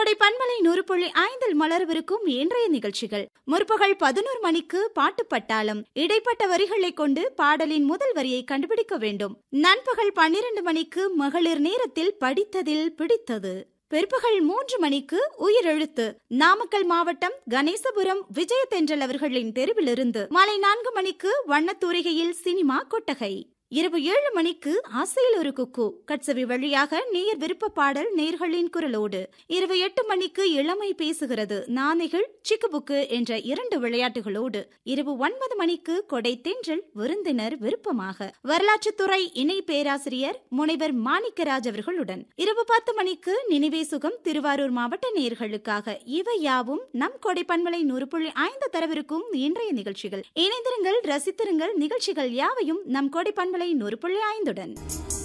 கோடை பன்மலை நூறு புள்ளி ஐந்தில் மலர்விருக்கும் இன்றைய நிகழ்ச்சிகள் முற்பகல் பதினோரு மணிக்கு பாட்டு பட்டாளம் இடைப்பட்ட வரிகளை கொண்டு பாடலின் முதல் வரியை கண்டுபிடிக்க வேண்டும் நண்பகல் பன்னிரண்டு மணிக்கு மகளிர் நேரத்தில் படித்ததில் பிடித்தது பிற்பகல் மூன்று மணிக்கு உயிரெழுத்து நாமக்கல் மாவட்டம் கணேசபுரம் விஜயதென்றல் அவர்களின் தெருவிலிருந்து மாலை நான்கு மணிக்கு வண்ணத்தூரிகையில் சினிமா கொட்டகை இரவு ஏழு மணிக்கு ஆசையில் ஒரு குக்கு கட்சவி வழியாக நேர் விருப்ப பாடல் நேர்களின் குரலோடு இரவு எட்டு மணிக்கு இளமை பேசுகிறது நானைகள் சிக்குபுக்கு என்ற இரண்டு விளையாட்டுகளோடு இரவு ஒன்பது மணிக்கு கொடை தென்றல் விருந்தினர் விருப்பமாக வரலாற்றுத்துறை இணை பேராசிரியர் முனைவர் மாணிக்கராஜ் அவர்களுடன் இரவு பத்து மணிக்கு நினைவே சுகம் திருவாரூர் மாவட்ட நேர்களுக்காக இவை யாவும் நம் கொடை பண்பலை நூறு புள்ளி ஐந்து தரவிருக்கும் இன்றைய நிகழ்ச்சிகள் இணைந்திருங்கள் ரசித்திருங்கள் நிகழ்ச்சிகள் யாவையும் நம் கொடை பண்பலை நூறு புள்ளி ஐந்துடன்